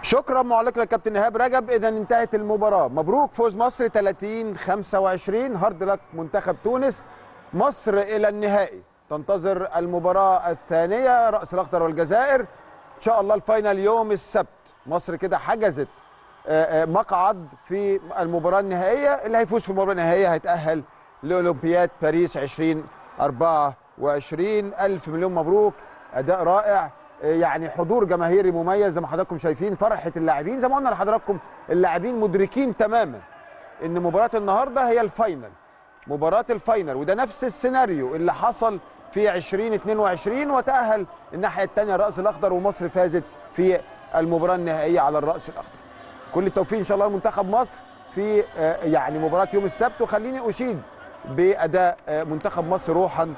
شكرا معلق للكابتن ايهاب رجب اذا انتهت المباراه مبروك فوز مصر 30 25 هارد لك منتخب تونس مصر الى النهائي تنتظر المباراه الثانيه راس الاخضر والجزائر ان شاء الله الفاينل يوم السبت مصر كده حجزت آه، آه، مقعد في المباراه النهائيه اللي هيفوز في المباراه النهائيه هيتاهل لاولمبياد باريس 2024 الف مليون مبروك اداء رائع آه، يعني حضور جماهيري مميز زي ما حضراتكم شايفين فرحه اللاعبين زي ما قلنا لحضراتكم اللاعبين مدركين تماما ان مباراه النهارده هي الفاينل مباراه الفاينل وده نفس السيناريو اللي حصل في 2022 وتاهل الناحيه الثانيه الراس الاخضر ومصر فازت في المباراه النهائيه على الراس الاخضر كل التوفيق ان شاء الله لمنتخب مصر في آه، يعني مباراه يوم السبت وخليني اشيد باداء آه، منتخب مصر روحا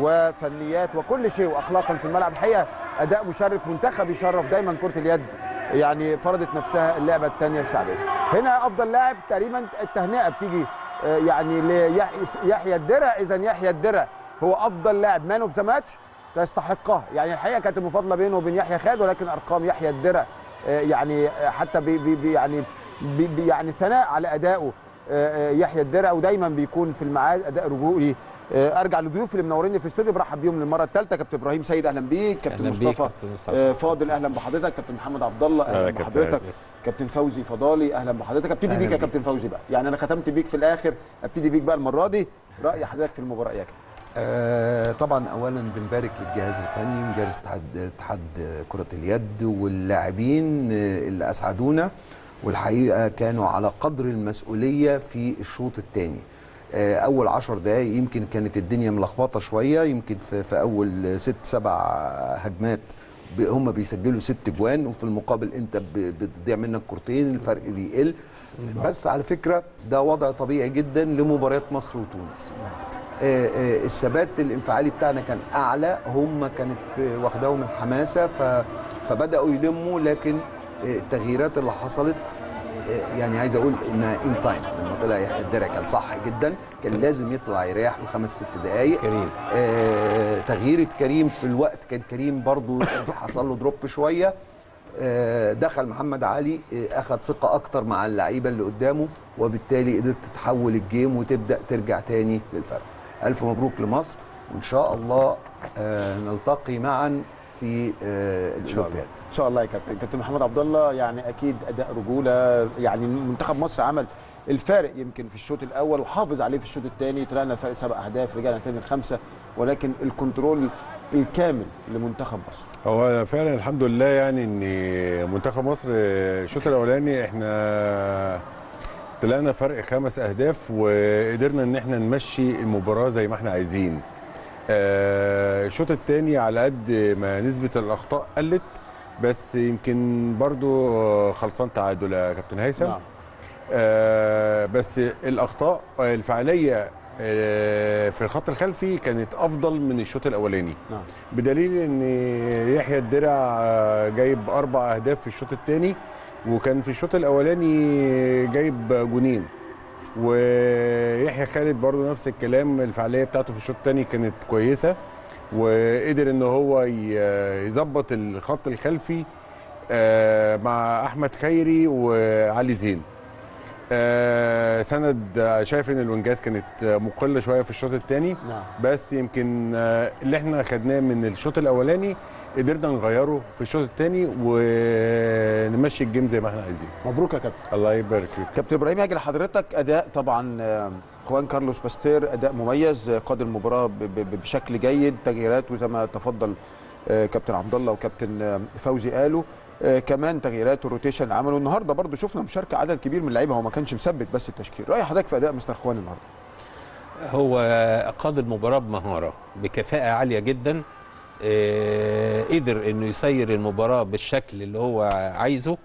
وفنيات وكل شيء واخلاقا في الملعب الحقيقه اداء مشرف منتخب يشرف دايما كره اليد يعني فرضت نفسها اللعبه الثانيه الشعبيه هنا افضل لاعب تقريبا التهنئه بتيجي آه، يعني ليحيى الدرع اذا يحيى الدرع هو افضل لاعب مان اوف ذا ماتش تستحقها يعني الحقيقه كانت المفاضله بينه وبين يحيى خالد ولكن ارقام يحيى الدرع آه، يعني آه، حتى بي بي بي يعني بي بي يعني ثناء على ادائه آه، آه، يحيى الدرع ودايما بيكون في الميعاد اداء رجولي آه، ارجع لضيوفي اللي منوريني في الاستوديو برحب بيهم للمره الثالثه كابتن ابراهيم سيد اهلا بيك كابتن أهلاً بيك، مصطفى كابتن مصطفى. آه، فاضل اهلا بحضرتك كابتن محمد عبد الله أهلا اهلا كابتن بحضرتك عزيز. كابتن فوزي فضالي اهلا بحضرتك ابتدي أهلاً بيك يا بيك. كابتن فوزي بقى يعني انا ختمت بيك في الاخر ابتدي بيك بقى المره دي راي حضرتك في المباراه يا كابتن آه طبعا اولا بنبارك للجهاز الفني وجهاز اتحاد اتحاد كره اليد واللاعبين آه، اللي اسعدونا والحقيقه كانوا على قدر المسؤوليه في الشوط الثاني آه اول عشر دقائق يمكن كانت الدنيا ملخبطه شويه يمكن في, في اول ست سبع هجمات ب- هم بيسجلوا ست جوان وفي المقابل انت ب- بتضيع منك كورتين الفرق بيقل بس على فكره ده وضع طبيعي جدا لمباريات مصر وتونس آه، آه، الثبات الانفعالي بتاعنا كان اعلى هم كانت آه، واخداهم الحماسه ف- فبداوا يلموا لكن آه، التغييرات اللي حصلت آه، يعني عايز اقول انها ان تايم لما طلع يحيى الدرع كان صح جدا كان لازم يطلع يريح له خمس ست دقائق كريم آه، تغييرة كريم في الوقت كان كريم برضو حصل له دروب شوية آه، دخل محمد علي آه، أخذ ثقة أكتر مع اللعيبة اللي قدامه وبالتالي قدرت تحول الجيم وتبدأ ترجع تاني للفرق ألف مبروك لمصر وإن شاء الله آه، نلتقي معا في آه، ان شاء الله الأولمبياد ان شاء الله يا كابتن كابتن محمد عبد الله يعني اكيد اداء رجوله يعني منتخب مصر عمل الفارق يمكن في الشوط الاول وحافظ عليه في الشوط الثاني طلعنا فرق سبع اهداف رجعنا تاني لخمسه ولكن الكنترول الكامل لمنتخب مصر هو فعلا الحمد لله يعني ان منتخب مصر الشوط الاولاني احنا طلعنا فرق خمس اهداف وقدرنا ان احنا نمشي المباراه زي ما احنا عايزين آه، الشوط الثاني على قد ما نسبه الاخطاء قلت بس يمكن برضو خلصان تعادل يا كابتن هيثم نعم. آه، بس الاخطاء الفعاليه آه، في الخط الخلفي كانت افضل من الشوط الاولاني نعم بدليل ان يحيى الدرع آه، جايب اربع اهداف في الشوط الثاني وكان في الشوط الاولاني جايب جونين ويحيى خالد برضو نفس الكلام الفعاليه بتاعته في الشوط الثاني كانت كويسه وقدر ان هو ي- يظبط الخط الخلفي آه، مع احمد خيري وعلي زين آه، سند آه، شايف ان الونجات كانت آه، مقله شويه في الشوط الثاني نعم بس يمكن آه، اللي احنا خدناه من الشوط الاولاني قدرنا نغيره في الشوط الثاني ونمشي الجيم زي ما احنا عايزين مبروك يا كابتن الله يبارك فيك كابتن ابراهيم هاجي لحضرتك اداء طبعا آه، خوان كارلوس باستير اداء مميز آه، قاد المباراه ب- ب- بشكل جيد تغييرات وزي ما تفضل آه، كابتن عبد الله وكابتن آه، فوزي قالوا آه، كمان تغييرات والروتيشن اللي عمله النهارده برضو شفنا مشاركه عدد كبير من اللعيبه هو ما كانش مثبت بس التشكيل راي حضرتك في اداء مستر خوان النهارده هو قاد المباراة بمهارة بكفاءة عالية جدا آه، قدر انه يسير المباراة بالشكل اللي هو عايزه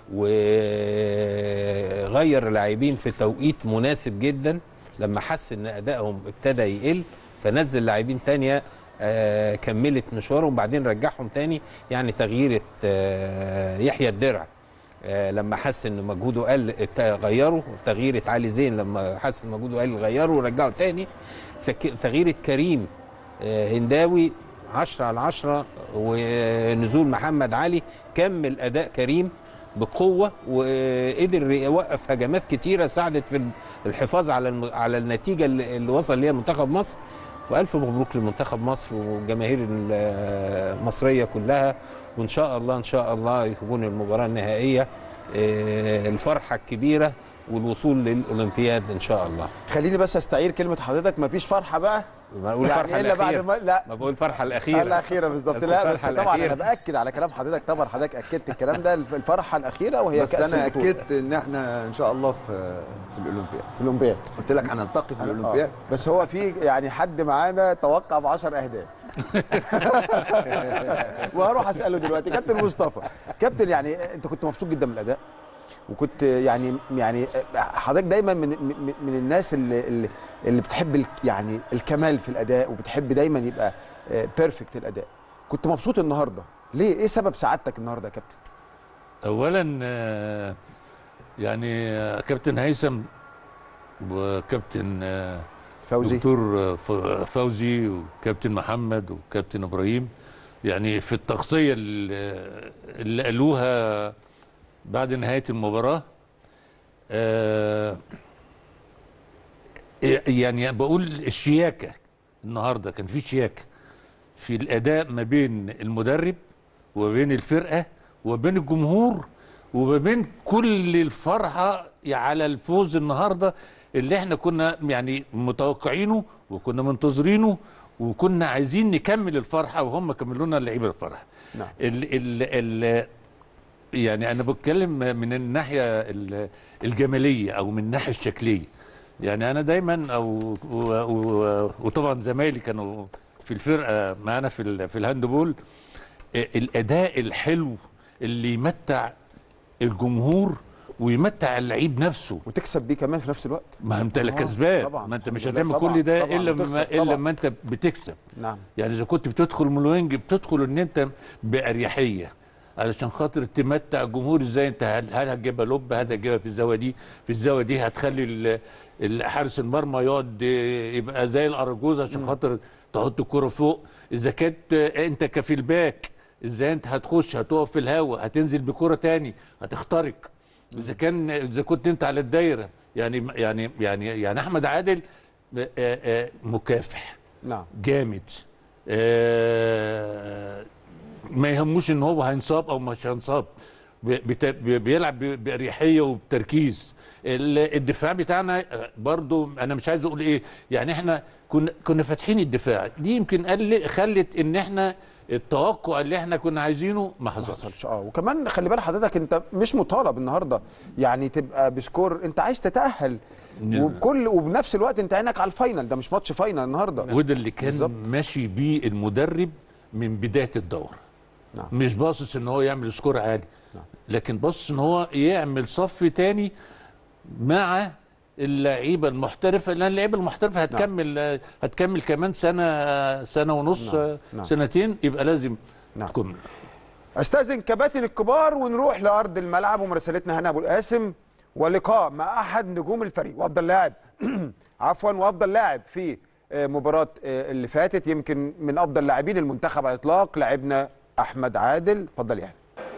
وغير لاعبين في توقيت مناسب جدا لما حس ان ادائهم ابتدى يقل فنزل لاعبين تانية آه، كملت مشوارهم وبعدين رجعهم تاني يعني تغييرة آه، يحيى الدرع آه، لما حس ان مجهوده قل ابت- غيره تغييره علي زين لما حس ان مجهوده قل غيره ورجعه تاني تك- تغييره كريم آه، هنداوي 10 على 10 ونزول محمد علي كمل اداء كريم بقوه وقدر يوقف هجمات كتيره ساعدت في الحفاظ على الم- على النتيجه اللي اللي وصل ليها منتخب مصر والف مبروك لمنتخب مصر والجماهير المصريه كلها وان شاء الله ان شاء الله يكون المباراه النهائيه آه، الفرحه الكبيره والوصول للاولمبياد ان شاء الله خليني بس استعير كلمه حضرتك مفيش فرحه بقى ما اقول الفرحه الا بعد الاخيره ما لا ما بقول الفرحه الاخيره الاخيره بالظبط لا بس الفرحة طبعا انا الأخيرة. باكد على كلام حضرتك طبعا حضرتك اكدت الكلام ده الفرحه الاخيره وهي بس كاس انا البطولة اكدت ان احنا ان شاء الله في في الاولمبياد في الاولمبياد قلت لك هنلتقي في الاولمبياد آه. بس هو في يعني حد معانا توقع ب 10 اهداف وهروح اساله دلوقتي كابتن مصطفى كابتن يعني انت كنت مبسوط جدا من الاداء وكنت يعني يعني حضرتك دايما من من, من الناس اللي اللي, اللي بتحب ال- يعني الكمال في الاداء وبتحب دايما يبقى بيرفكت الاداء كنت مبسوط النهارده ليه ايه سبب سعادتك النهارده يا كابتن اولا آه، يعني آه، كابتن هيثم وكابتن آه، فوزي دكتور آه، ف- فوزي وكابتن محمد وكابتن ابراهيم يعني في التغطيه اللي اللي قالوها بعد نهايه المباراه آه، يعني بقول الشياكه النهارده كان في شياكه في الاداء ما بين المدرب وما بين الفرقه وبين الجمهور وما بين كل الفرحه على الفوز النهارده اللي احنا كنا يعني متوقعينه وكنا منتظرينه وكنا عايزين نكمل الفرحه وهم كملوا لنا اللعيبه الفرحه. نعم. ال ال ال يعني انا بتكلم من الناحيه ال- الجماليه او من الناحيه الشكليه. يعني انا دايما او و- و- وطبعا زمايلي كانوا في الفرقه معانا في ال- في الهاندبول آه، الاداء الحلو اللي يمتع الجمهور ويمتع اللعيب نفسه وتكسب بيه كمان في نفس الوقت ما انت لا آه، كسبان طبعاً. ما انت مش الحمد لله. هتعمل طبعاً، كل ده طبعاً الا بتكسب، ما الا طبعاً. ما انت بتكسب نعم يعني اذا كنت بتدخل من الوينج بتدخل ان انت باريحيه علشان خاطر تمتع الجمهور ازاي انت هل, هل هتجيبها لوب هل هتجيبها في الزاويه دي في الزاويه دي هتخلي ال- ال- حارس المرمى يقعد يبقى زي الارجوز عشان خاطر تحط الكره فوق اذا كانت انت كفي الباك ازاي انت هتخش هتقف في الهواء هتنزل بكره تاني هتخترق اذا كان اذا كنت انت على الدايره يعني يعني يعني يعني احمد عادل آه، آه، مكافح نعم جامد آه، ما يهموش ان هو هينصاب او مش هينصاب بي- بت- بي- بيلعب ب- باريحيه وبتركيز ال- الدفاع بتاعنا آه، برضو انا مش عايز اقول ايه يعني احنا كنا كنا فاتحين الدفاع دي يمكن قل خلت ان احنا التوقع اللي احنا كنا عايزينه ما ما حصلش حصلش اه وكمان خلي بال حضرتك انت مش مطالب النهارده يعني تبقى بسكور انت عايز تتاهل نعم. وبكل وبنفس الوقت انت عينك على الفاينل ده مش ماتش فاينل النهارده وده اللي كان بالظبط. ماشي بيه المدرب من بدايه الدور نعم. مش باصص ان هو يعمل سكور عالي نعم. لكن باصص ان هو يعمل صف تاني مع اللعيبه المحترفه لان اللعيبه المحترفه هتكمل هتكمل كمان سنه سنه ونص نعم. نعم. سنتين يبقى لازم نعم. تكمل استاذن كباتن الكبار ونروح لارض الملعب ومراسلتنا هنا ابو القاسم ولقاء مع احد نجوم الفريق وافضل لاعب عفوا وافضل لاعب في آه، مباراه آه، اللي فاتت يمكن من افضل لاعبين المنتخب على الاطلاق لاعبنا احمد عادل اتفضل يا أحمد.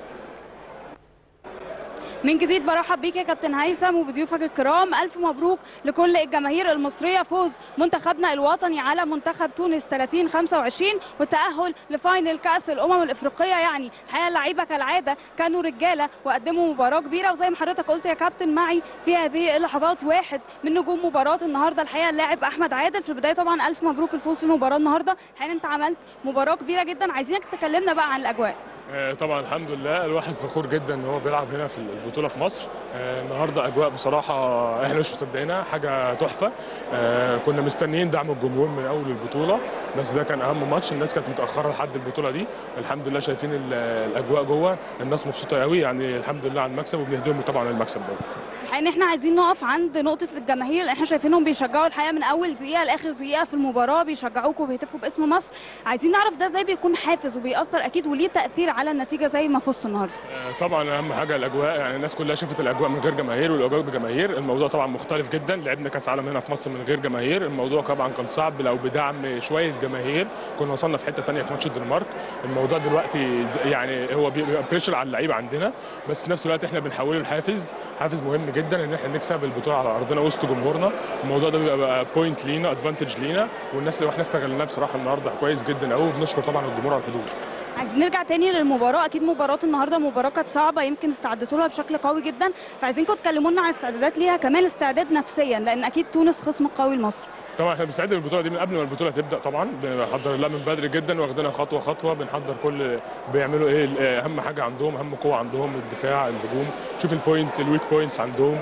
من جديد برحب بيك يا كابتن هيثم وبضيوفك الكرام الف مبروك لكل الجماهير المصريه فوز منتخبنا الوطني على منتخب تونس 30 25 والتاهل لفاينل كاس الامم الافريقيه يعني الحقيقه اللعيبه كالعاده كانوا رجاله وقدموا مباراه كبيره وزي ما حضرتك قلت يا كابتن معي في هذه اللحظات واحد من نجوم مباراه النهارده الحقيقه اللاعب احمد عادل في البدايه طبعا الف مبروك الفوز في المباراه النهارده الحقيقه انت عملت مباراه كبيره جدا عايزينك تكلمنا بقى عن الاجواء آه، طبعا الحمد لله الواحد فخور جدا ان هو بيلعب هنا في البطوله في مصر آه، النهارده اجواء بصراحه احنا مش مصدقينها حاجه تحفه آه، كنا مستنيين دعم الجمهور من اول البطوله بس ده كان اهم ماتش الناس كانت متاخره لحد البطوله دي الحمد لله شايفين ال- الاجواء جوه الناس مبسوطه قوي يعني الحمد لله على المكسب وبنهديهم طبعا المكسب دوت الحقيقه ان احنا عايزين نقف عند نقطه الجماهير اللي احنا شايفينهم بيشجعوا الحقيقه من اول دقيقه لاخر دقيقه في المباراه بيشجعوكم وبيهتفوا باسم مصر عايزين نعرف ده ازاي بيكون حافز وبيأثر اكيد وليه تأثير على النتيجه زي ما فزتوا النهارده آه، طبعا اهم حاجه الاجواء يعني الناس كلها شافت الاجواء من غير جماهير والاجواء بجماهير الموضوع طبعا مختلف جدا لعبنا كاس عالم هنا في مصر من غير جماهير الموضوع طبعا كان صعب لو بدعم شويه جماهير كنا وصلنا في حته تانية في ماتش الدنمارك الموضوع دلوقتي ز- يعني هو بيبقى بريشر على اللعيبه عندنا بس في نفس الوقت احنا بنحوله لحافز حافز مهم جدا ان احنا نكسب البطوله على ارضنا وسط جمهورنا الموضوع ده بيبقى بقى بوينت لينا ادفانتج لينا والناس واحنا استغلناه بصراحه النهارده كويس جدا قوي بنشكر طبعا الجمهور على الحضور عايزين نرجع تاني للمباراه اكيد مباراه النهارده مباراه كانت صعبه يمكن استعدتوا لها بشكل قوي جدا فعايزينكم تكلموا لنا عن استعدادات ليها كمان استعداد نفسيا لان اكيد تونس خصم قوي لمصر طبعا احنا بنستعد للبطوله دي من قبل ما البطوله تبدا طبعا بنحضر لها من بدري جدا واخدينها خطوه خطوه بنحضر كل بيعملوا ايه ال- اهم حاجه عندهم اهم قوه عندهم الدفاع الهجوم نشوف البوينت الويك بوينتس عندهم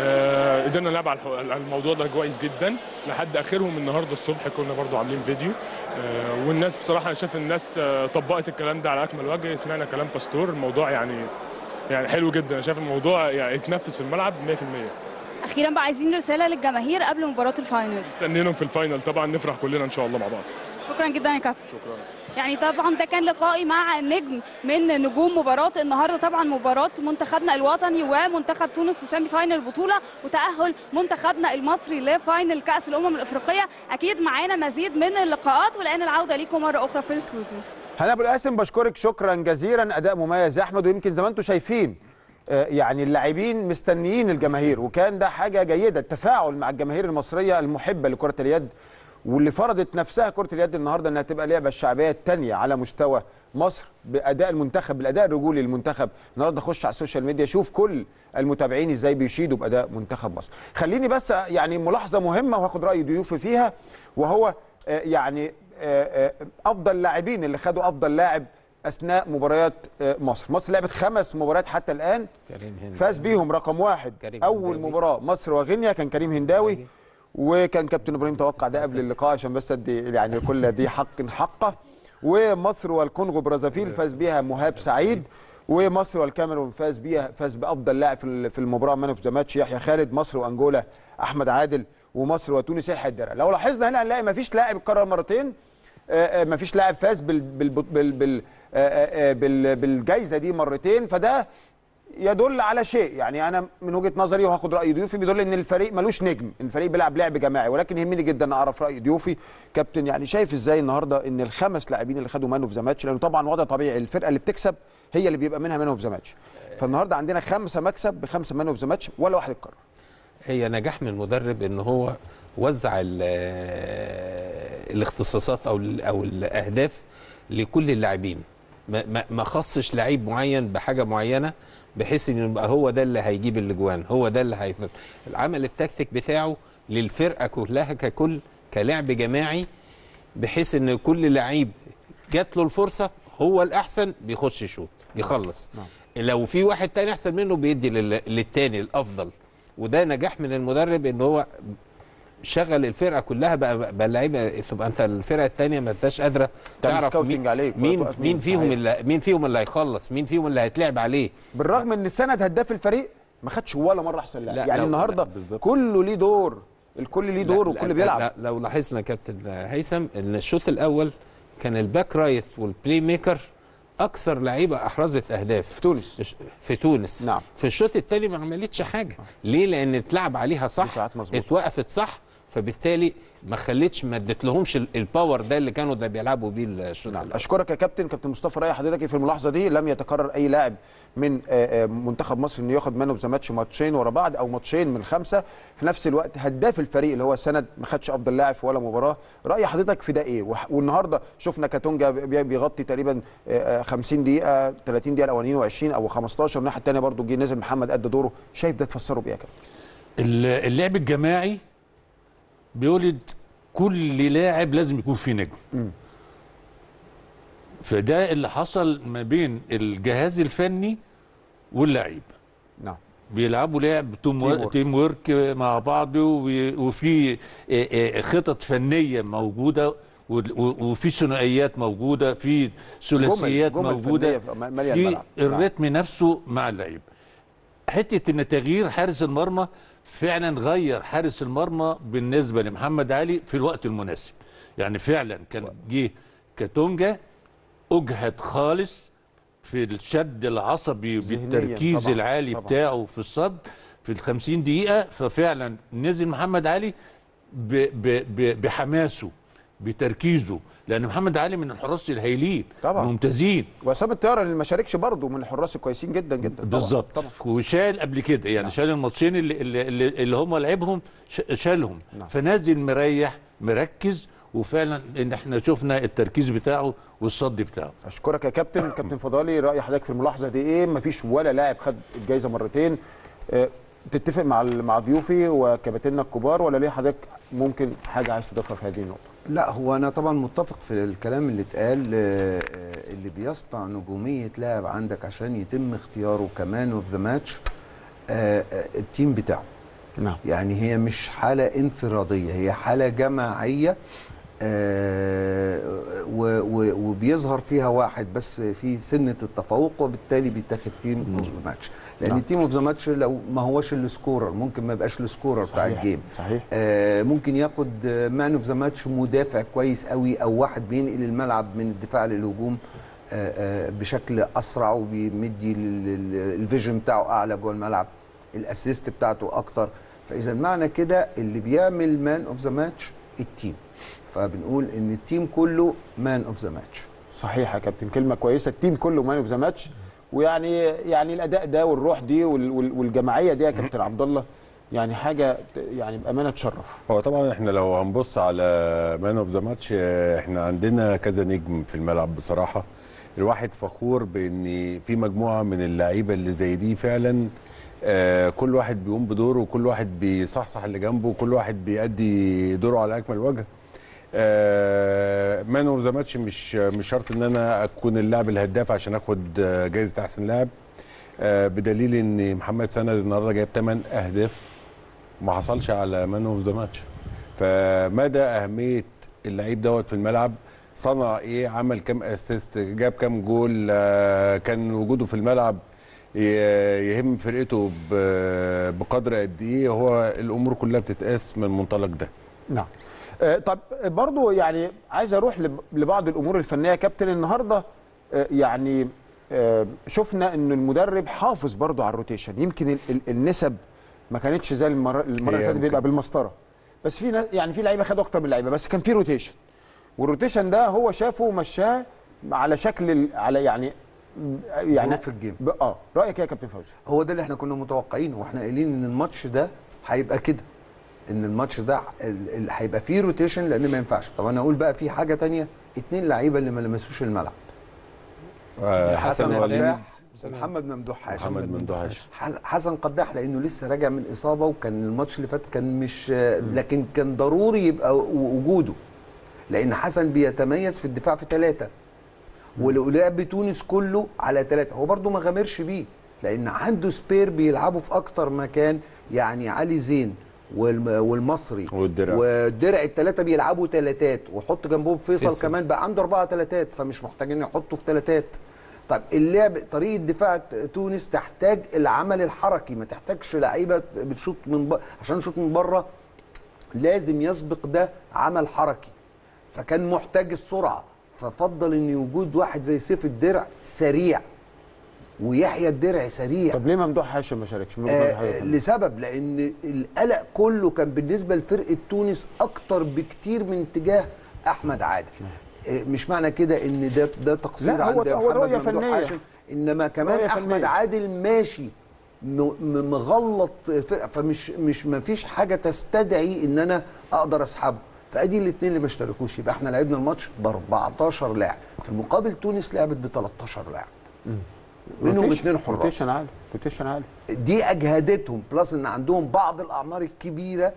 آه، قدرنا نلعب على الح- على الموضوع ده كويس جدا لحد اخرهم النهارده الصبح كنا برضو عاملين فيديو آه، والناس بصراحه انا شايف الناس آه، طبقت الكلام ده على اكمل وجه سمعنا كلام باستور الموضوع يعني يعني حلو جدا انا شايف الموضوع يعني يتنفذ في الملعب 100% اخيرا بقى عايزين رساله للجماهير قبل مباراه الفاينل مستنيينهم في الفاينل طبعا نفرح كلنا ان شاء الله مع بعض شكرا جدا يا كابتن شكرا يعني طبعا ده كان لقائي مع نجم من نجوم مباراة النهارده طبعا مباراة منتخبنا الوطني ومنتخب تونس في سيمي فاينل البطولة وتأهل منتخبنا المصري لفاينل كأس الأمم الأفريقية أكيد معانا مزيد من اللقاءات والآن العودة ليكم مرة أخرى في الاستوديو هنا ابو القاسم بشكرك شكرا جزيلا اداء مميز يا احمد ويمكن زي ما انتم شايفين آه، يعني اللاعبين مستنيين الجماهير وكان ده حاجه جيده التفاعل مع الجماهير المصريه المحبه لكره اليد واللي فرضت نفسها كره اليد النهارده انها تبقى لعبه الشعبيه الثانيه على مستوى مصر باداء المنتخب بالاداء الرجولي للمنتخب النهارده خش على السوشيال ميديا شوف كل المتابعين ازاي بيشيدوا باداء منتخب مصر خليني بس يعني ملاحظه مهمه وهاخد راي ضيوفي فيها وهو آه، يعني آه، آه، افضل لاعبين اللي خدوا افضل لاعب اثناء مباريات آه، مصر مصر لعبت خمس مباريات حتى الان كريم هنداوي. فاز بيهم رقم واحد كريم اول هنداوي. مباراه مصر وغينيا كان كريم هنداوي وكان كابتن ابراهيم توقع ده قبل اللقاء عشان بس ادي يعني كل دي حق حقه ومصر والكونغو برازافيل فاز بيها مهاب سعيد ومصر والكاميرون فاز بيها فاز بافضل لاعب في ال- في المباراه مان اوف ذا ماتش يحيى خالد مصر وانجولا احمد عادل ومصر وتونس يحيى الدرع لو لاحظنا هنا هنلاقي مفيش لاعب اتكرر مرتين آه، آه، مفيش لاعب فاز بال بال بال بال آه، آه، آه، بال بالجائزه دي مرتين فده يدل على شيء يعني انا من وجهه نظري وهاخد راي ضيوفي بيدل ان الفريق ملوش نجم الفريق بيلعب لعب جماعي ولكن يهمني جدا اعرف راي ضيوفي كابتن يعني شايف ازاي النهارده ان الخمس لاعبين اللي خدوا مان اوف ذا ماتش لانه طبعا وضع طبيعي الفرقه اللي بتكسب هي اللي بيبقى منها مان اوف ذا ماتش فالنهارده عندنا خمسه مكسب بخمسه مان اوف ذا ماتش ولا واحد اتكرر هي نجاح من المدرب ان هو وزع ال- الاختصاصات او ال- او الاهداف لكل اللاعبين ما- ما ما خصش لعيب معين بحاجه معينه بحيث انه يبقى هو ده اللي هيجيب الاجوان هو ده اللي هيفرق العمل التكتيك بتاعه للفرقه كلها ككل كلعب جماعي بحيث ان كل لعيب جات له الفرصه هو الاحسن بيخش يشوط يخلص لو في واحد تاني احسن منه بيدي لل- للتاني الافضل وده نجاح من المدرب ان هو شغل الفرقه كلها بقى بقى اللعيبه تبقى انت الفرقه الثانيه ما انتش قادره تعمل تعرف سكاوتنج مين عليك مين وتوقف مين مين. فيهم صحيح. اللي مين فيهم اللي هيخلص مين فيهم اللي هيتلعب عليه بالرغم ان سند هداف الفريق ما خدش ولا مره احسن لاعب لا، يعني لا، النهارده لا، بالظبط. كله ليه دور الكل ليه دور لا- والكل لا- بيلعب لا لو لاحظنا كابتن هيثم ان الشوط الاول كان الباك رايت والبلاي ميكر اكثر لعيبه احرزت اهداف في تونس في تونس نعم. في الشوط الثاني ما عملتش حاجه ليه لان اتلعب عليها صح دفاعات مظبوطة. اتوقفت صح فبالتالي ما خلتش ما ادتلهمش ال- الباور ده اللي كانوا ده بيلعبوا بيه الشوط نعم الأول. اشكرك يا كابتن كابتن مصطفى راي حضرتك في الملاحظه دي لم يتكرر اي لاعب من آه، آه، منتخب مصر انه ياخد مان اوف ذا ماتش ماتشين ورا بعض او ماتشين من خمسه في نفس الوقت هداف الفريق اللي هو سند ما خدش افضل لاعب في ولا مباراه راي حضرتك في ده ايه وح- والنهارده شفنا كاتونجا بي- بيغطي تقريبا آه، آه، 50 دقيقه 30 دقيقه الاولانيين و20 او 15 الناحيه الثانيه برضو جه نزل محمد قد دوره شايف ده تفسره بايه يا كابتن ال- اللعب الجماعي بيولد كل لاعب لازم يكون فيه نجم فده اللي حصل ما بين الجهاز الفني واللعيب نعم بيلعبوا لعب توم تيم وورك. تيم وورك مع بعض وبي- وفي آه، آه، خطط فنيه موجوده وال- و- وفي ثنائيات موجوده في ثلاثيات جمل موجوده فنية مالية في الملعب. نعم. الريتم نفسه مع اللعيب حته ان تغيير حارس المرمى فعلا غير حارس المرمى بالنسبه لمحمد علي في الوقت المناسب يعني فعلا كان جه كاتونجا اجهد خالص في الشد العصبي ذهنياً بالتركيز طبعاً، العالي طبعاً. بتاعه في الصد في ال 50 دقيقه ففعلا نزل محمد علي ب ب ب بحماسه بتركيزه لان محمد علي من الحراس الهايلين طبعاً. ممتازين وعصام الطياره اللي ما شاركش برضه من الحراس الكويسين جدا جدا طبعاً، بالظبط طبعا وشال قبل كده يعني شال الماتشين اللي, اللي, اللي, اللي هم لعبهم ش- شالهم نعم. فنازل مريح مركز وفعلا ان احنا شفنا التركيز بتاعه والصد بتاعه اشكرك يا كابتن كابتن فضالي راي حضرتك في الملاحظه دي ايه مفيش ولا لاعب خد الجائزه مرتين آه، تتفق مع ال- مع ضيوفي وكباتننا الكبار ولا ليه حضرتك ممكن حاجه عايز تضيفها في هذه النقطه لا هو انا طبعا متفق في الكلام اللي اتقال آه، آه، اللي بيسطع نجوميه لاعب عندك عشان يتم اختياره كمان اوف ذا ماتش التيم بتاعه نعم يعني هي مش حاله انفراديه هي حاله جماعيه آه، و- و- وبيظهر فيها واحد بس في سنه التفوق وبالتالي بيتاخد تيم اوف ذا ماتش لان نعم. التيم اوف ذا ماتش لو ما هوش السكورر ممكن ما يبقاش السكورر بتاع صحيح، الجيم صحيح آه، ممكن ياخد مان اوف ذا ماتش مدافع كويس قوي او واحد بينقل الملعب من الدفاع للهجوم آه، آه، بشكل اسرع وبيمدي ال- ال- الفيجن بتاعه اعلى جوه الملعب الاسيست بتاعته اكتر فاذا معنى كده اللي بيعمل مان اوف ذا ماتش التيم فبنقول ان التيم كله مان اوف ذا ماتش صحيح يا كابتن كلمه كويسه التيم كله مان اوف ذا ماتش ويعني يعني الاداء ده والروح دي وال- وال- والجماعيه دي يا كابتن عبد الله يعني حاجه ت- يعني بامانه تشرف هو طبعا احنا لو هنبص على مان اوف ذا ماتش احنا عندنا كذا نجم في الملعب بصراحه الواحد فخور بان في مجموعه من اللعيبه اللي زي دي فعلا آه، كل واحد بيقوم بدوره وكل واحد بيصحصح اللي جنبه وكل واحد بيأدي دوره على اكمل وجه مان اوف ذا ماتش مش مش شرط ان انا اكون اللاعب الهداف عشان اخد آه، جايزه احسن لاعب آه، بدليل ان محمد سند النهارده جايب 8 اهداف ما حصلش على مان اوف ذا ماتش فمدى اهميه اللعيب دوت في الملعب صنع ايه عمل كام اسيست جاب كام جول آه، كان وجوده في الملعب ي- يهم فرقته ب- بقدر قد ايه هو الامور كلها بتتقاس من المنطلق ده نعم آه، طب برضو يعني عايز اروح لب- لبعض الامور الفنيه يا كابتن النهارده آه، يعني آه، شفنا ان المدرب حافظ برضو على الروتيشن يمكن ال- ال- النسب ما كانتش زي المره المره اللي هي فاتت ممكن. بيبقى بالمسطره بس في ناس يعني في لعيبه خدوا اكتر من لعيبه بس كان في روتيشن والروتيشن ده هو شافه ومشاه على شكل ال- على يعني يعني ظروف الجيم. ب- اه رايك إيه يا كابتن فوزي هو ده اللي احنا كنا متوقعينه واحنا قايلين ان الماتش ده هيبقى كده ان الماتش ده ال- ال- هيبقى فيه روتيشن لان ما ينفعش طب انا اقول بقى في حاجه تانية اتنين لعيبه اللي ما لمسوش الملعب آه، حسن وليد قداح ومحمد ممدوح حاشم محمد ممدوح ح- حسن قداح لانه لسه راجع من اصابه وكان الماتش اللي فات كان مش لكن كان ضروري يبقى و- وجوده لان حسن بيتميز في الدفاع في ثلاثه ولعب تونس كله على ثلاثه هو برده ما غامرش بيه لان عنده سبير بيلعبوا في اكتر مكان يعني علي زين والم- والمصري والدرع. والدرع الثلاثه بيلعبوا ثلاثات وحط جنبهم فيصل, فيصل. كمان بقى عنده اربعه ثلاثات فمش محتاجين يحطوا في ثلاثات طيب اللعب طريقه دفاع تونس تحتاج العمل الحركي ما تحتاجش لعيبه بتشوط من ب... عشان نشوط من بره لازم يسبق ده عمل حركي فكان محتاج السرعه ففضل ان وجود واحد زي سيف الدرع سريع ويحيى الدرع سريع طب ليه ممدوح هاشم ما شاركش من وجهة نظر آه حضرتك؟ لسبب لان القلق كله كان بالنسبه لفرقه تونس اكتر بكتير من اتجاه احمد عادل آه مش معنى كده ان ده ده تقصير لا، هو- عند هو محمد رؤية ممدوح فنية. هاشم انما كمان رؤية احمد فنية. عادل ماشي م- م- مغلط فرقه فمش مش ما فيش حاجه تستدعي ان انا اقدر اسحبه فادي الاثنين اللي ما اشتركوش يبقى احنا لعبنا الماتش ب 14 لاعب في المقابل تونس لعبت ب 13 لاعب منهم روتيشن- اثنين حراس روتيشن عالي روتيشن عالي دي اجهدتهم بلس ان عندهم بعض الاعمار الكبيره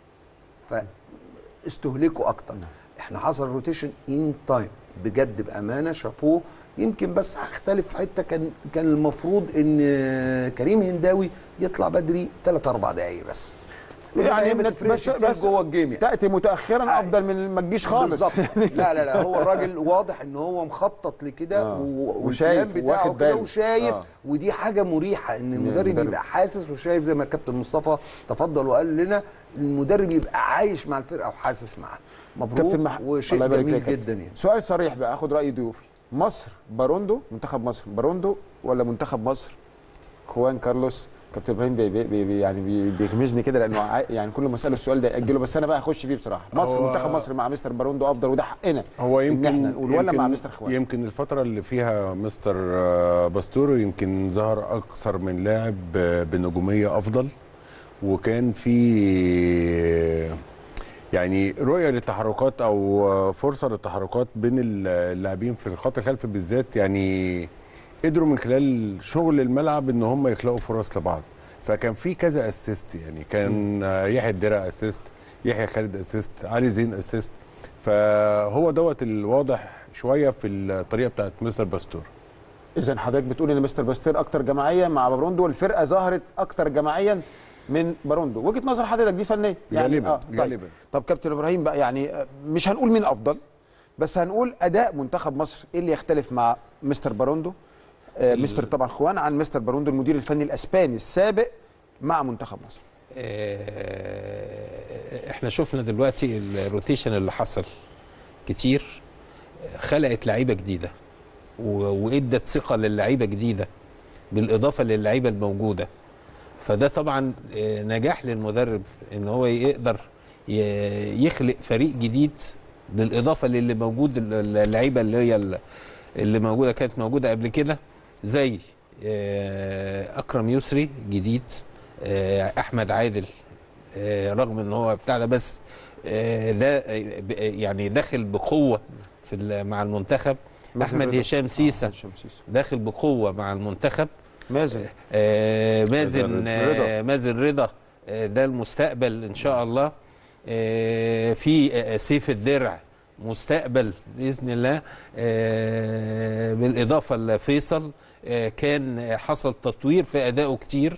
فاستهلكوا اكتر احنا حصل روتيشن ان تايم بجد بامانه شابوه يمكن بس هختلف في حته كان كان المفروض ان كريم هنداوي يطلع بدري 3 4 دقايق بس يعني ما بس تفرقش كتير بس جوه الجيم يعني. تاتي متاخرا آه. افضل من ما تجيش خالص بالظبط لا لا لا هو الراجل واضح ان هو مخطط لكده آه. و- وشايف، والبلان بتاعه واخد كده باله. وشايف آه. ودي حاجه مريحه ان المدرب المدرب. يبقى حاسس وشايف زي ما الكابتن مصطفى تفضل وقال لنا المدرب يبقى عايش مع الفرقه وحاسس معاها مبروك كابتن مح... وشيء الله يبارك جميل فيك يا كابتن. جدا يعني سؤال صريح بقى اخد راي ضيوفي مصر باروندو منتخب مصر باروندو ولا منتخب مصر خوان كارلوس كابتن ابراهيم بي بي بي يعني بي بيغمزني كده لانه عا- يعني كل ما اساله السؤال ده ياجله بس انا بقى اخش فيه بصراحه مصر هو- منتخب مصر مع مستر باروندو افضل وده حقنا هو إن يمكن إحنا نقول ولا مع يمكن- مستر خوان؟ يمكن الفترة اللي فيها مستر آه، باستورو يمكن ظهر أكثر من لاعب آه، بنجومية أفضل وكان في يعني رؤية للتحركات أو آه، فرصة للتحركات بين اللاعبين في الخط الخلفي بالذات يعني قدروا من خلال شغل الملعب ان هم يخلقوا فرص لبعض فكان في كذا اسيست يعني كان آه، يحيى الدرع اسيست يحيى خالد اسيست علي زين اسيست فهو دوت الواضح شويه في الطريقه بتاعت مستر باستور اذا حضرتك بتقول ان مستر باستير اكتر جماعيه مع باروندو والفرقه ظهرت اكتر جماعيا من باروندو وجهه نظر حضرتك دي فنيه غالباً، طيب. غالباً. طب كابتن ابراهيم بقى يعني آه، مش هنقول مين افضل بس هنقول اداء منتخب مصر ايه اللي يختلف مع مستر باروندو آه مستر طبعا خوان عن مستر باروندو المدير الفني الاسباني السابق مع منتخب مصر آه، احنا شفنا دلوقتي الروتيشن اللي حصل كتير خلقت لعيبه جديده و- وادت ثقه للعيبه جديده بالاضافه للعيبه الموجوده فده طبعا آه، نجاح للمدرب ان هو يقدر ي- يخلق فريق جديد بالاضافه للي موجود ال- اللعيبه اللي هي ال- اللي موجوده كانت موجوده قبل كده زي آه، اكرم يسري جديد آه، احمد عادل آه، رغم ان هو بتاع ده بس آه، ده آه، ب- يعني داخل بقوه في ال- مع المنتخب مازن احمد رضا. هشام سيسه آه، هشام سيسه داخل بقوه مع المنتخب مازن آه، مازن رضا. آه، مازن رضا آه، ده المستقبل ان شاء الله آه، في آه، سيف الدرع مستقبل باذن الله آه، بالاضافه لفيصل آه، كان حصل تطوير في ادائه كتير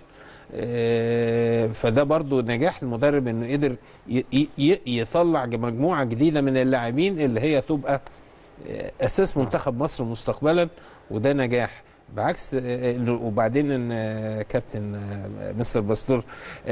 آه، فده برضو نجاح المدرب انه قدر ي- ي- ي- يطلع مجموعه جديده من اللاعبين اللي هي تبقى آه، اساس منتخب مصر مستقبلا وده نجاح بعكس آه، إنه- وبعدين ان آه، كابتن آه، مستر باستور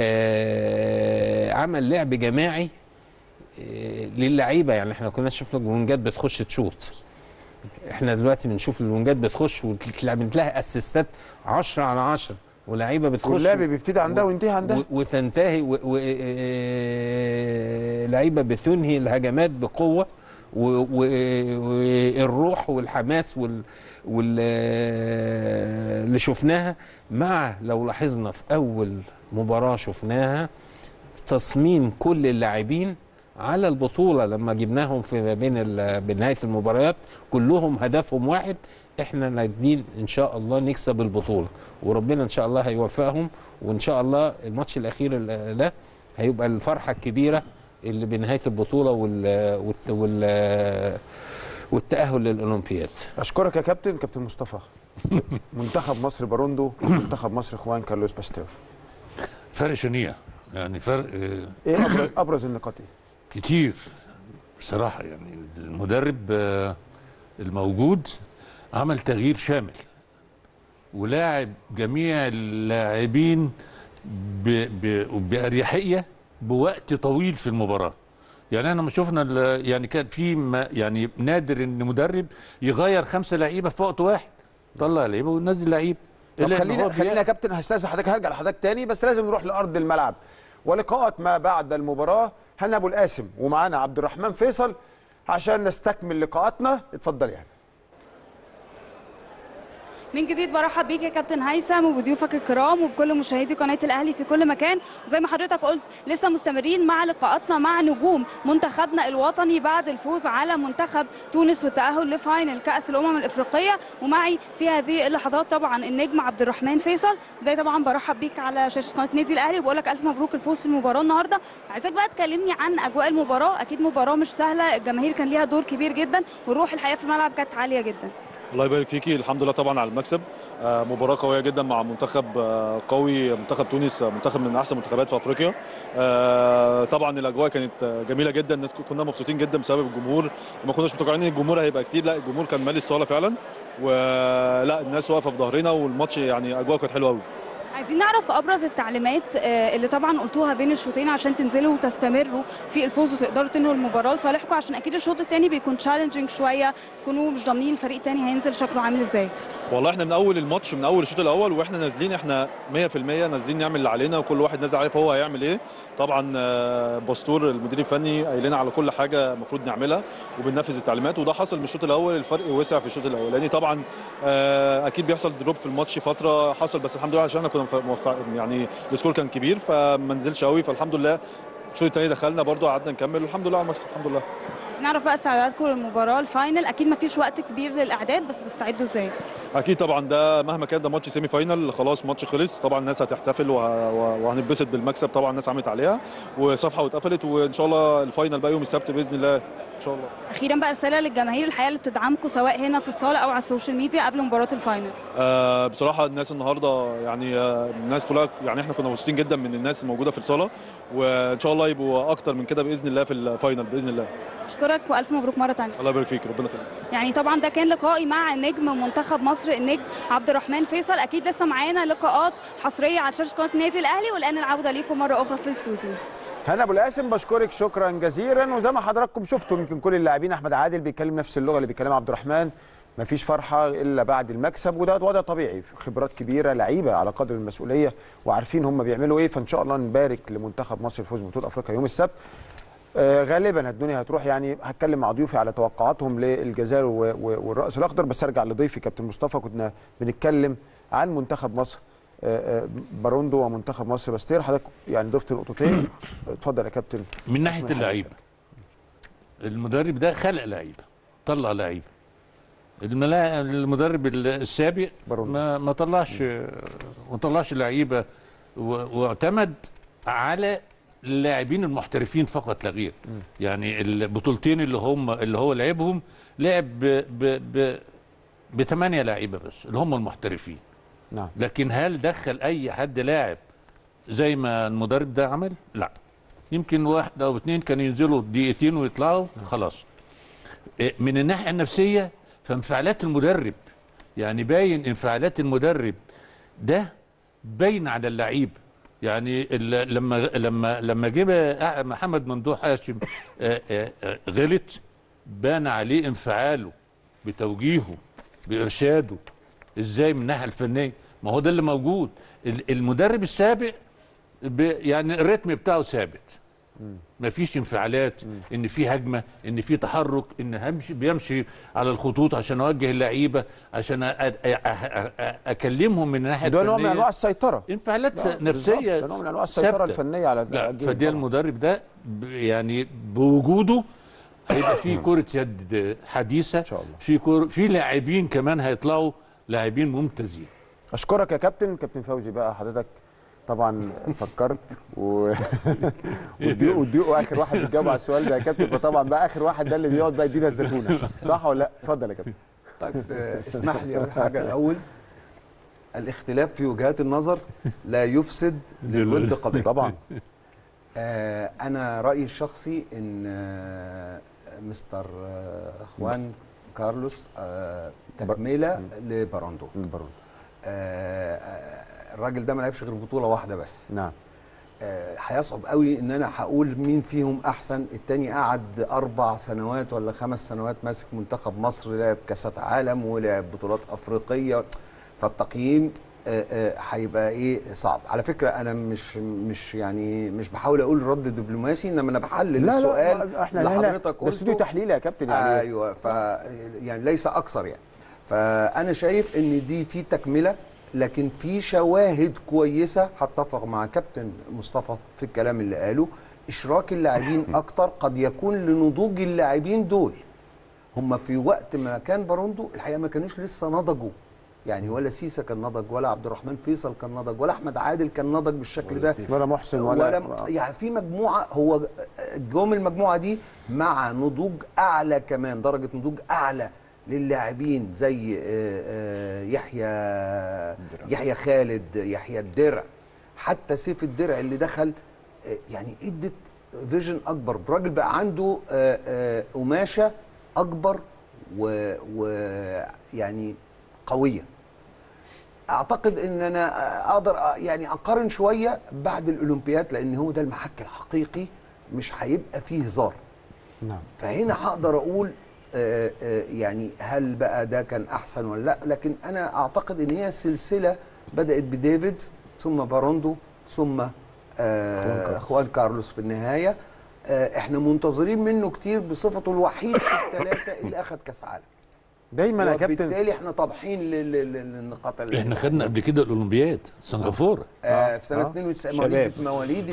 آه، عمل لعب جماعي آه، للعيبه يعني احنا كنا شفنا الونجات بتخش تشوط احنا دلوقتي بنشوف الونجات بتخش وتلعب لها اسيستات 10 على 10 ولعيبه بتخش واللعب بيبتدي عندها وينتهي عندها و- وتنتهي و- و- آه، لعيبه بتنهي الهجمات بقوه و- و- والروح والحماس وال وال آه، اللي شفناها مع لو لاحظنا في اول مباراه شفناها تصميم كل اللاعبين على البطوله لما جبناهم في ما بين ال- بنهايه المباريات كلهم هدفهم واحد احنا نازلين ان شاء الله نكسب البطوله وربنا ان شاء الله هيوفقهم وان شاء الله الماتش الاخير ال- ده هيبقى الفرحه الكبيره اللي بنهايه البطوله وال وال, وال والتاهل للاولمبياد اشكرك يا كابتن كابتن مصطفى منتخب مصر باروندو منتخب مصر خوان كارلوس باستور فرق شنيع يعني فرق آه، ايه ابرز, أبرز النقاط ايه كتير بصراحة يعني المدرب آه، الموجود عمل تغيير شامل ولاعب جميع اللاعبين ب- ب- بأريحية بوقت طويل في المباراة يعني احنا لما شفنا ال- يعني كان في ما- يعني نادر ان مدرب يغير خمسة لعيبة في وقت واحد طلع لعيبة وينزل لعيب طب إلا إن خلينا هو خلينا يا كابتن هستاذن حضرتك هرجع لحضرتك تاني بس لازم نروح لارض الملعب ولقاءات ما بعد المباراه هنا ابو القاسم ومعانا عبد الرحمن فيصل عشان نستكمل لقاءاتنا اتفضل يعني من جديد برحب بيك يا كابتن هيثم وبضيوفك الكرام وبكل مشاهدي قناه الاهلي في كل مكان وزي ما حضرتك قلت لسه مستمرين مع لقاءاتنا مع نجوم منتخبنا الوطني بعد الفوز على منتخب تونس والتاهل لفاينل كاس الامم الافريقيه ومعي في هذه اللحظات طبعا النجم عبد الرحمن فيصل بدايه طبعا برحب بيك على شاشه قناه نادي الاهلي وبقول لك الف مبروك الفوز في المباراه النهارده عايزاك بقى تكلمني عن اجواء المباراه اكيد مباراه مش سهله الجماهير كان ليها دور كبير جدا والروح الحقيقه في الملعب كانت عاليه جدا الله يبارك فيكي الحمد لله طبعا على المكسب آه، مباراه قويه جدا مع منتخب آه، قوي منتخب تونس آه، منتخب من احسن المنتخبات في افريقيا آه، طبعا الاجواء كانت آه، جميله جدا الناس كنا مبسوطين جدا بسبب الجمهور ما كناش متوقعين ان الجمهور هيبقى كتير لا الجمهور كان مالي الصاله فعلا ولا الناس واقفه في ظهرنا والماتش يعني اجواء كانت حلوه قوي عايزين نعرف ابرز التعليمات آه، اللي طبعا قلتوها بين الشوطين عشان تنزلوا وتستمروا في الفوز وتقدروا تنهوا المباراه لصالحكم عشان اكيد الشوط الثاني بيكون تشالنجينج شويه تكونوا مش ضامنين الفريق الثاني هينزل شكله عامل ازاي والله احنا من اول الماتش من اول الشوط الاول واحنا نازلين احنا 100% نازلين نعمل اللي علينا وكل واحد نازل عارف هو هيعمل ايه طبعا آه، باسطور المدير الفني قايل لنا على كل حاجه المفروض نعملها وبننفذ التعليمات وده حصل من الشوط الاول الفرق وسع في الشوط الاولاني طبعا آه، اكيد بيحصل دروب في الماتش فتره حصل بس الحمد لله عشان احنا كنا موفق يعني السكور كان كبير فما نزلش قوي فالحمد لله الشوط الثاني دخلنا برضو قعدنا نكمل والحمد لله على المكسب الحمد لله عايزين نعرف بقى استعداداتكم للمباراه الفاينل اكيد ما فيش وقت كبير للاعداد بس تستعدوا ازاي اكيد طبعا ده مهما كان ده ماتش سيمي فاينل خلاص ماتش خلص طبعا الناس هتحتفل وه- وه- وهنتبسط بالمكسب طبعا الناس عملت عليها وصفحه واتقفلت وان شاء الله الفاينل بقى يوم السبت باذن الله ان شاء الله اخيرا بقى رساله للجماهير الحقيقه اللي بتدعمكم سواء هنا في الصاله او على السوشيال ميديا قبل مباراه الفاينل آه بصراحه الناس النهارده يعني آه الناس كلها يعني احنا كنا مبسوطين جدا من الناس الموجوده في الصاله وان شاء الله يبقوا اكتر من كده باذن الله في الفاينل باذن الله اشكرك والف مبروك مره ثانيه الله يبارك فيك ربنا يخليك يعني طبعا ده كان لقائي مع نجم منتخب مصر النجم عبد الرحمن فيصل اكيد لسه معانا لقاءات حصريه على شاشه قناه النادي الاهلي والان العوده ليكم مره اخرى في الاستوديو هنا ابو القاسم بشكرك شكرا جزيلا وزي ما حضراتكم شفتوا يمكن كل اللاعبين احمد عادل بيتكلم نفس اللغه اللي بيتكلمها عبد الرحمن مفيش فرحه الا بعد المكسب وده وضع طبيعي خبرات كبيره لعيبه على قدر المسؤوليه وعارفين هم بيعملوا ايه فان شاء الله نبارك لمنتخب مصر الفوز ببطوله افريقيا يوم السبت آه غالبا الدنيا هتروح يعني هتكلم مع ضيوفي على توقعاتهم للجزائر و- و- والرأس الاخضر بس ارجع لضيفي كابتن مصطفى كنا بنتكلم عن منتخب مصر آه، آه، باروندو ومنتخب مصر باستير حضرتك يعني ضفت نقطتين اتفضل يا كابتن من ناحيه من اللعيبه المدرب ده خلق لعيبه طلع لعيبه الملا... المدرب السابق برونو. ما ما طلعش ما طلعش لعيبه و... واعتمد على اللاعبين المحترفين فقط لا غير يعني البطولتين اللي هم اللي هو لعبهم لعب ب ب ب بثمانيه لعيبه بس اللي هم المحترفين نعم لكن هل دخل اي حد لاعب زي ما المدرب ده عمل لا يمكن واحد او اثنين كانوا ينزلوا دقيقتين ويطلعوا خلاص إيه، من الناحيه النفسيه فانفعالات المدرب يعني باين انفعالات المدرب ده باين على اللعيب يعني ال- لما لما لما جه بقى محمد ممدوح هاشم آه، آه، آه، غلط بان عليه انفعاله بتوجيهه بارشاده ازاي من الناحيه الفنيه ما هو ده اللي موجود ال- المدرب السابق ب- يعني الريتم بتاعه ثابت ما فيش انفعالات ان في هجمه ان في تحرك ان همشي بيمشي على الخطوط عشان اوجه اللعيبه عشان أ- أ- أ- أ- اكلمهم من الناحيه ده نوع من الفنيه انواع السيطره انفعالات لا، بالظبط، نفسيه ده نوع من انواع السيطره ثابتة. الفنيه على لا على الجيم فدي طبعاً. المدرب ده ب- يعني بوجوده هيبقى في كره يد حديثه إن شاء الله. في كرة في لاعبين كمان هيطلعوا لاعبين ممتازين اشكرك يا كابتن كابتن فوزي بقى حضرتك طبعا فكرت و والضيوف والضيوف اخر واحد بيجاوب على السؤال ده يا كابتن فطبعا بقى اخر واحد ده اللي بيقعد بقى يدينا الزتونه صح ولا لا اتفضل يا كابتن طيب آه، اسمح لي اول حاجه الاول الاختلاف في وجهات النظر لا يفسد للود قضيه طبعا آه انا رايي الشخصي ان آه مستر آه خوان كارلوس آه تكمله لباراندو برضه. آه آه، الراجل ده ما لعبش غير بطوله واحده بس نعم آه، هيصعب قوي ان انا هقول مين فيهم احسن التاني قعد اربع سنوات ولا خمس سنوات ماسك منتخب مصر لعب كاسات عالم ولعب بطولات افريقيه فالتقييم آه، آه، هيبقى ايه صعب على فكره انا مش مش يعني مش بحاول اقول رد دبلوماسي انما انا بحلل لا السؤال لا احنا اللي هنا حضرتك ده استوديو قلته. تحليل يا كابتن يعني ايوه ف يعني ليس اكثر يعني فانا شايف ان دي في تكمله لكن في شواهد كويسه هتفق مع كابتن مصطفى في الكلام اللي قاله اشراك اللاعبين اكتر قد يكون لنضوج اللاعبين دول هم في وقت ما كان باروندو الحقيقه ما كانوش لسه نضجوا يعني ولا سيسا كان نضج ولا عبد الرحمن فيصل كان نضج ولا احمد عادل كان نضج بالشكل ده ولا محسن ولا, ولا يعني في مجموعه هو جم المجموعه دي مع نضوج اعلى كمان درجه نضوج اعلى للاعبين زي آه، آه، يحيى يحيى خالد يحيى الدرع حتى سيف الدرع اللي دخل آه، يعني ادت فيجن اكبر الراجل بقى عنده آه، آه، قماشه اكبر ويعني قويه اعتقد ان انا اقدر أ- يعني اقارن شويه بعد الاولمبياد لان هو ده المحك الحقيقي مش هيبقى فيه هزار نعم فهنا هقدر اقول آه، آه، يعني هل بقى ده كان احسن ولا لا لكن انا اعتقد ان هي سلسله بدات بديفيد ثم باروندو ثم آه، خوان كارلوس في النهايه آه، احنا منتظرين منه كتير بصفته الوحيد في الثلاثه اللي اخذ كاس عالم دايما يا كابتن وبالتالي احنا طابحين لل- لل- للنقاط اللي احنا خدنا قبل كده الاولمبياد سنغافوره آه في سنه آه. 92 شباب. مواليد مواليد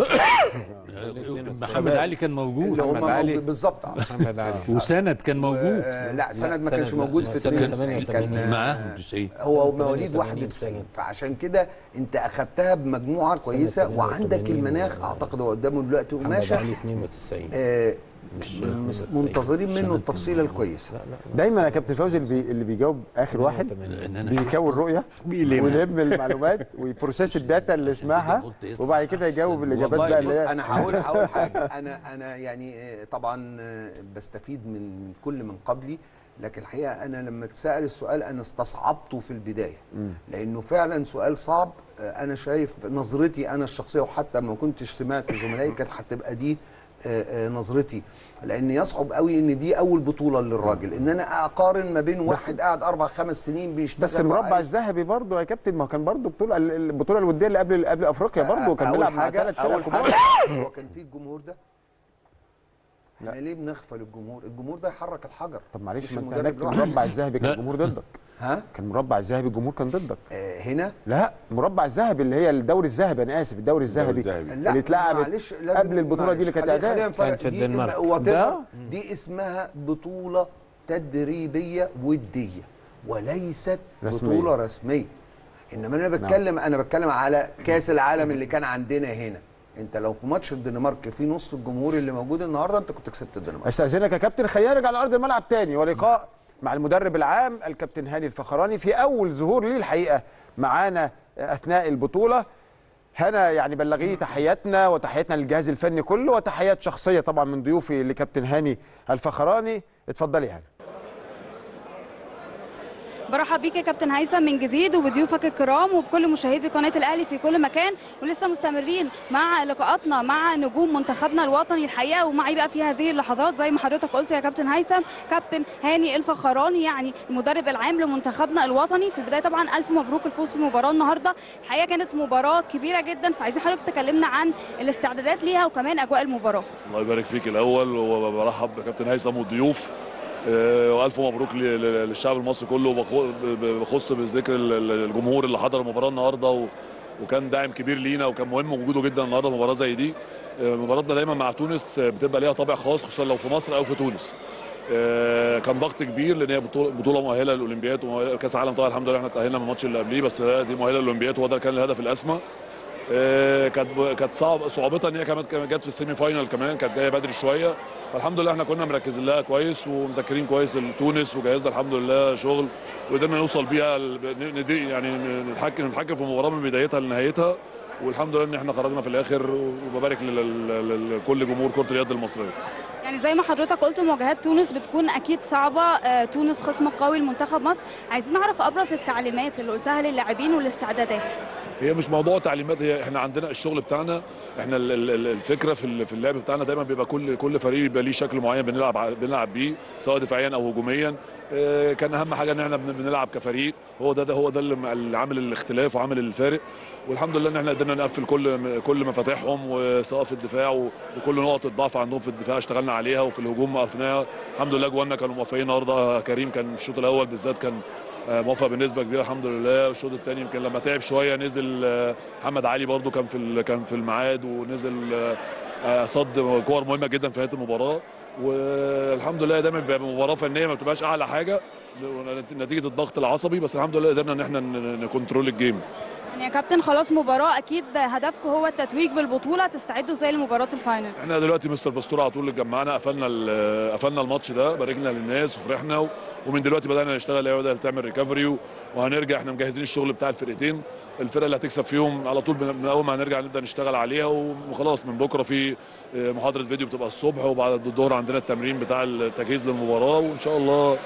محمد علي كان موجود اللي هم محمد علي. موجود- بالظبط آه. محمد علي وسند كان موجود آه لا سند ما سند كانش لا، موجود في سند 92 كان 88. آه، معاهم 90 هو سنة مواليد 88 91 سنة. فعشان كده انت اخدتها بمجموعه كويسه 88 وعندك المناخ اعتقد هو قدامه دلوقتي محمد قماشه علي 92 آه مش مس- 92. منتظرين منه التفصيله الكويسه لا لا دايما يا كابتن فوزي اللي, بي... اللي بيجاوب اخر واحد 88. لان انا بيكون رؤيه ويلم المعلومات ويبروسيس الداتا اللي سمعها وبعد كده يجاوب الاجابات بقى اللي والله هي بص، انا هقول هقول حاجه انا انا يعني آه، طبعا آه، بستفيد من من كل من قبلي لكن الحقيقه انا لما اتسال السؤال انا استصعبته في البدايه لانه فعلا سؤال صعب آه، انا شايف نظرتي انا الشخصيه وحتى ما كنتش سمعت زملائي كانت هتبقى دي آه، آه، نظرتي لان يصعب قوي ان دي اول بطوله للراجل ان انا اقارن ما بين واحد قاعد اربع خمس سنين بيشتغل بس المربع وعايز- الذهبي برضه يا كابتن ما كان برضه بطوله البطوله الوديه اللي قبل قبل افريقيا برضه كان أول بيلعب مع حاجة ثلاث أول فرق حاجة كبار هو كان في الجمهور ده احنا ليه بنغفل الجمهور الجمهور ده يحرك الحجر طب معلش مش ما انت المدرب هناك في لوحده. المربع الذهبي كان لا. الجمهور ضدك ها كان المربع الذهبي الجمهور كان ضدك آه هنا لا المربع الذهبي اللي هي الدوري الذهبي انا اسف الدوري الذهبي الذهبي. اللي اتلعبت معلش لازم قبل البطوله دي اللي كانت معلش، خلينا- اعداد خلينا كانت في نفرق. دي الدنمارك. whatever، ده؟ دي اسمها بطوله تدريبيه وديه وليست رسمية. بطوله رسميه انما انا بتكلم انا بتكلم على كاس العالم اللي كان عندنا هنا انت لو في ماتش الدنمارك في نص الجمهور اللي موجود النهارده انت كنت كسبت الدنمارك استاذنك يا كابتن خلينا نرجع لارض الملعب تاني ولقاء مع المدرب العام الكابتن هاني الفخراني في اول ظهور ليه الحقيقه معانا اثناء البطوله هنا يعني بلغيه تحياتنا وتحياتنا للجهاز الفني كله وتحيات شخصيه طبعا من ضيوفي لكابتن هاني الفخراني اتفضلي هاني برحب بيك يا كابتن هيثم من جديد وبضيوفك الكرام وبكل مشاهدي قناه الاهلي في كل مكان ولسه مستمرين مع لقاءاتنا مع نجوم منتخبنا الوطني الحقيقه ومعي بقى في هذه اللحظات زي ما حضرتك قلت يا كابتن هيثم كابتن هاني الفخراني يعني المدرب العام لمنتخبنا الوطني في البدايه طبعا الف مبروك الفوز في المباراه النهارده الحقيقه كانت مباراه كبيره جدا فعايزين حضرتك تكلمنا عن الاستعدادات ليها وكمان اجواء المباراه الله يبارك فيك الاول وبرحب بكابتن هيثم والضيوف آه، والف مبروك ل- ل- للشعب المصري كله وبخ- ب- بخص بالذكر ال- ال- الجمهور اللي حضر المباراه النهارده و- وكان داعم كبير لينا وكان مهم وجوده جدا النهارده في مباراه زي دي آه، مباراتنا دايما مع تونس آه، بتبقى ليها طابع خاص خصوصا لو في مصر او في تونس آه، كان ضغط كبير لان هي بطوله بطوله مؤهله للاولمبياد وكاس عالم طبعا الحمد لله احنا تاهلنا من الماتش اللي قبليه بس دي مؤهله للاولمبياد وهو ده كان الهدف الاسمى آه، كانت كانت صعب صعوبتها ان هي كمان كانت جت في السيمي فاينال كمان كانت جايه بدري شويه فالحمد لله احنا كنا مركزين لها كويس ومذاكرين كويس لتونس وجهزنا الحمد لله شغل وقدرنا نوصل بيها ال- ندي يعني نتحكم نتحكم في المباراه من بدايتها لنهايتها والحمد لله ان احنا خرجنا في الاخر وببارك لل- لل- لكل جمهور كره اليد المصريه يعني زي ما حضرتك قلت مواجهات تونس بتكون اكيد صعبه آه، تونس خصم قوي لمنتخب مصر عايزين نعرف ابرز التعليمات اللي قلتها للاعبين والاستعدادات هي مش موضوع تعليمات هي احنا عندنا الشغل بتاعنا احنا ال- ال- ال- الفكره في ال- في اللعب بتاعنا دايما بيبقى كل كل فريق بيبقى ليه شكل معين بنلعب ع- بنلعب بيه سواء دفاعيا او هجوميا اه، كان اهم حاجه ان احنا بن- بنلعب كفريق هو ده, ده هو ده اللي م- اللي عامل الاختلاف وعامل الفارق والحمد لله ان احنا قدرنا نقفل كل كل مفاتيحهم وسواء في الدفاع و- وكل نقط الضعف عندهم في الدفاع اشتغلنا عليها وفي الهجوم وقفناها الحمد لله جوانا كانوا موفقين النهارده كريم كان في الشوط الاول بالذات كان آه، موفق بنسبه كبيره الحمد لله والشوط الثاني يمكن لما تعب شويه نزل آه، محمد علي برضو كان في ال- كان في الميعاد ونزل آه، آه، صد كور مهمه جدا في نهايه المباراه والحمد لله دايما بيبقى مباراه فنيه ما بتبقاش اعلى حاجه نتيجه الضغط العصبي بس الحمد لله قدرنا ان احنا ن- نكنترول الجيم يعني يا كابتن خلاص مباراه اكيد هدفكم هو التتويج بالبطوله تستعدوا زي لمباراه الفاينل احنا دلوقتي مستر باستور على طول اللي جمعنا قفلنا ال- قفلنا الماتش ده باركنا للناس وفرحنا و- ومن دلوقتي بدانا نشتغل هي بدات تعمل ريكفري وهنرجع احنا مجهزين الشغل بتاع الفرقتين الفرقه اللي هتكسب فيهم على طول بن- من اول ما هنرجع نبدا نشتغل عليها وخلاص من بكره في اه، محاضره فيديو بتبقى الصبح وبعد الظهر عندنا التمرين بتاع التجهيز للمباراه وان شاء الله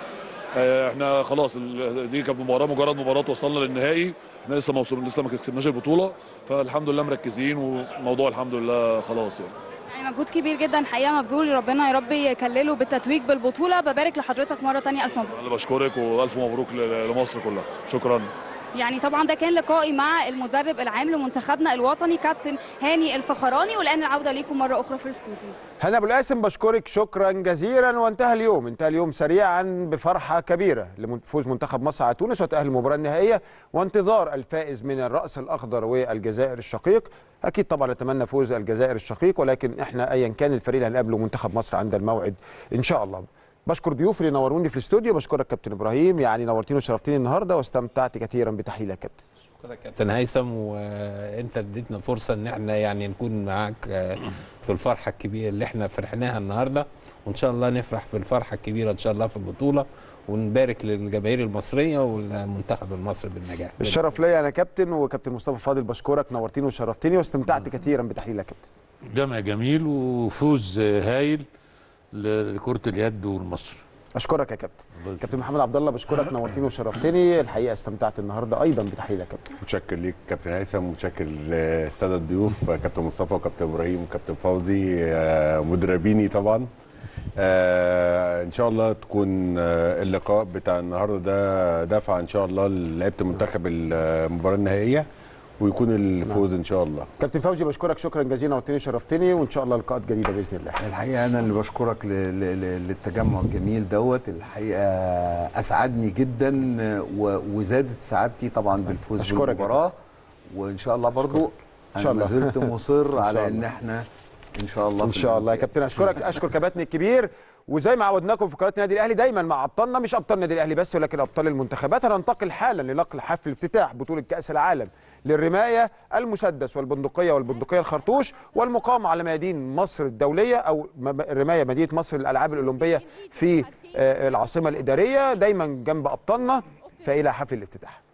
آه، احنا خلاص ال- دي كانت مباراه مجرد مباراه وصلنا للنهائي احنا لسه ما وصلنا لسه ما كسبناش البطوله فالحمد لله مركزين والموضوع الحمد لله خلاص يعني يعني مجهود كبير جدا حقيقه مبذول ربنا يا رب يكلله بالتتويج بالبطوله ببارك لحضرتك مره تانية الف مبروك انا بشكرك والف مبروك ل- لمصر كلها شكرا يعني طبعا ده كان لقائي مع المدرب العام لمنتخبنا الوطني كابتن هاني الفخراني والان العوده ليكم مره اخرى في الاستوديو هنا ابو القاسم بشكرك شكرا جزيلا وانتهى اليوم انتهى اليوم سريعا بفرحه كبيره لفوز منتخب مصر على تونس وتاهل المباراه النهائيه وانتظار الفائز من الراس الاخضر والجزائر الشقيق اكيد طبعا نتمنى فوز الجزائر الشقيق ولكن احنا ايا كان الفريق اللي هنقابله منتخب مصر عند الموعد ان شاء الله بشكر ضيوفي اللي نوروني في الاستوديو بشكرك كابتن ابراهيم يعني نورتيني وشرفتيني النهارده واستمتعت كثيرا بتحليلك كابتن شكرا كابتن هيثم وانت اديتنا فرصه ان احنا يعني نكون معاك آه، في الفرحه الكبيره اللي احنا فرحناها النهارده وان شاء الله نفرح في الفرحه الكبيره ان شاء الله في البطوله ونبارك للجماهير المصريه والمنتخب المصري بالنجاح الشرف ليا انا كابتن وكابتن مصطفى فاضل بشكرك نورتيني وشرفتني واستمتعت كثيرا بتحليلك كابتن جمع جميل وفوز هايل لكره اليد والمصر اشكرك يا كابتن الله كابتن محمد عبد الله بشكرك نورتني وشرفتني الحقيقه استمتعت النهارده ايضا بتحليلك يا كابتن متشكر ليك كابتن هيثم متشكر للساده الضيوف كابتن مصطفى وكابتن ابراهيم وكابتن فوزي آه، مدربيني طبعا آه، ان شاء الله تكون آه، اللقاء بتاع النهارده ده دفعه ان شاء الله لعيبه المنتخب المباراه النهائيه ويكون الفوز ان شاء الله كابتن فوزي بشكرك شكرا جزيلا نورتني وشرفتني وان شاء الله لقاءات جديده باذن الله الحقيقه انا اللي بشكرك ل- ل- ل- للتجمع الجميل دوت الحقيقه اسعدني جدا و- وزادت سعادتي طبعا بالفوز أشكرك يا بالمباراه وان شاء الله برضو إن شاء انا ما الله. زلت مصر على شاء ان الله. احنا ان شاء الله ان في شاء الله يا الأولمبياد. كابتن اشكرك اشكر كباتني الكبير وزي ما عودناكم في قناه النادي الاهلي دايما مع ابطالنا مش ابطال النادي الاهلي بس ولكن ابطال المنتخبات هننتقل حالا لنقل حفل افتتاح بطوله كاس العالم للرمايه المسدس والبندقيه والبندقيه الخرطوش والمقاومه على ميادين مصر الدوليه او م- الرمايه مدينه مصر للالعاب الاولمبيه في آه، العاصمه الاداريه دايما جنب ابطالنا فالى حفل الافتتاح